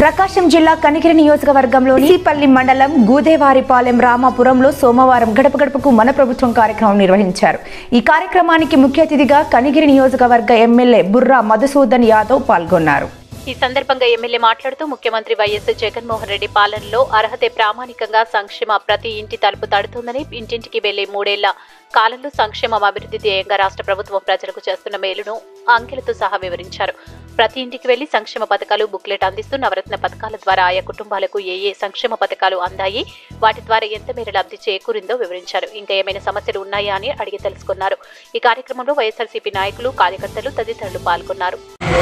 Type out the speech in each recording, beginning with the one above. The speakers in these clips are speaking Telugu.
ప్రకాశం జిల్లా కనిగిరి నియోజకవర్గంలోని సీపల్లి మండలం గూదేవారిపాలెం రామాపురంలో సోమవారం గడప గడపకు మన ప్రభుత్వం కార్యక్రమం నిర్వహించారు ఈ కార్యక్రమానికి ముఖ్య అతిథిగా కనిగిరి నియోజకవర్గ ఎమ్మెల్యే బుర్రా మధుసూదన్ యాదవ్ పాల్గొన్నారు ఈ సందర్భంగా ఎమ్మెల్యే మాట్లాడుతూ ముఖ్యమంత్రి వైఎస్ జగన్మోహన్ రెడ్డి పాలనలో అర్హతే ప్రామాణికంగా సంక్షేమ ప్రతి ఇంటి తలుపు తడుతుందని ఇంటింటికి వెళ్లే మూడేళ్ల కాలంలో సంక్షేమం అభివృద్ధి ధ్యేయంగా రాష్ట్ర ప్రభుత్వం ప్రజలకు చేస్తున్న మేలును అంకెలతో సహా వివరించారు ప్రతి ఇంటికి వెళ్లి సంక్షేమ పథకాలు బుక్లెట్ అందిస్తూ నవరత్న పథకాల ద్వారా ఆయా కుటుంబాలకు ఏ ఏ సంక్షేమ పథకాలు అందాయి వాటి ద్వారా ఎంత మేర లబ్ధి చేకూరిందో వివరించారు ఇంకా ఏమైనా సమస్యలు ఉన్నాయా అని అడిగి తెలుసుకున్నారు ఈ కార్యక్రమంలో వైఎస్ఆర్సీపీ నాయకులు కార్యకర్తలు తదితరులు పాల్గొన్నారు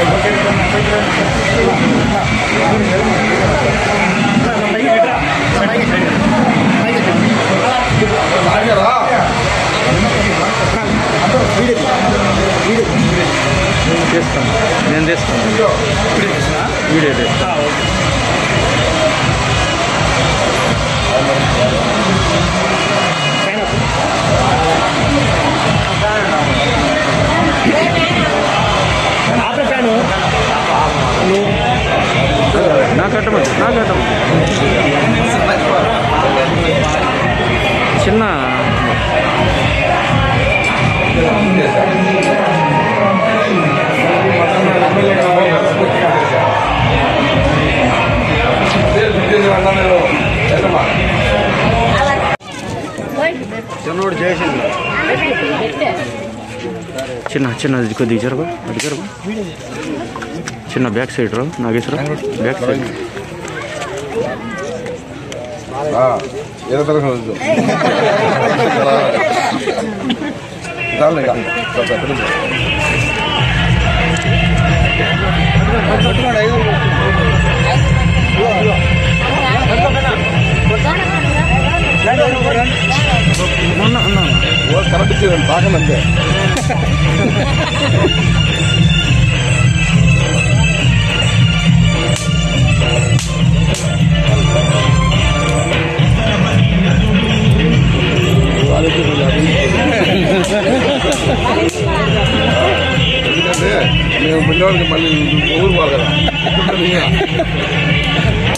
తీస్తాను నేను తీస్తాను వీడియో తీస్తాను నాకు కట్టమని నాకు కట్టమని చిన్న చిన్నోడు చేసింది చిన్న చిన్న అది కొద్దిగా జరబా అది జరబా చిన్న బ్యాక్ సైడ్ రా నాగేశ్వర బ్యాక్ సైడ్ ఏదో తరగతి వద్దు చాలు ఇక. కొంచెం పెట్టుకో. మొన్న అన్న ఓ కరెక్ట్ ఇచ్చేదండి బాగా అంతే ఎందుకంటే మేము పిల్లవాడికి మళ్ళీ ఊరు పోవాలి కదా